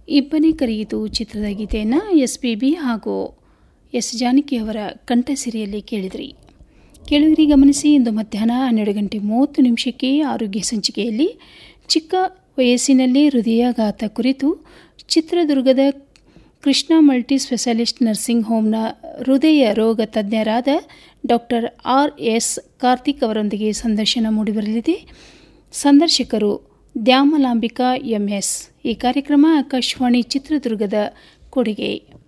ಇಬ್ಬನೇ ಕರೆಯಿತು ಚಿತ್ರದ ಗೀತೆಯನ್ನು ಎಸ್ ಪಿ ಬಿ ಹಾಗೂ ಎಸ್ ಜಾನಕಿಯವರ ಕಂಠಸಿರಿಯಲ್ಲಿ ಕೇಳಿದ್ರಿ ಕೇಳುಗರಿ ಗಮನಿಸಿ ಇಂದು ಮಧ್ಯಾಹ್ನ ಹನ್ನೆರಡು ಗಂಟೆ ಮೂವತ್ತು ನಿಮಿಷಕ್ಕೆ ಆರೋಗ್ಯ ಸಂಚಿಕೆಯಲ್ಲಿ ಚಿಕ್ಕ ವಯಸ್ಸಿನಲ್ಲಿ ಹೃದಯಾಘಾತ ಕುರಿತು ಚಿತ್ರದುರ್ಗದ ಕೃಷ್ಣ ಮಲ್ಟಿ ಸ್ಪೆಷಾಲಿಸ್ಟ್ ನರ್ಸಿಂಗ್ ಹೋಮ್ನ ಹೃದಯ ರೋಗ ತಜ್ಞರಾದ ಡಾಕ್ಟರ್ ಆರ್ ಎಸ್ ಕಾರ್ತಿಕ್ ಅವರೊಂದಿಗೆ ಸಂದರ್ಶನ ಮೂಡಿಬರಲಿದೆ ಸಂದರ್ಶಕರು ದ್ಯಾಮಲಾಂಬಿಕಾ ಎಂಎಸ್ ಈ ಕಾರ್ಯಕ್ರಮ ಆಕಾಶವಾಣಿ ಚಿತ್ರದುರ್ಗದ ಕೊಡುಗೆ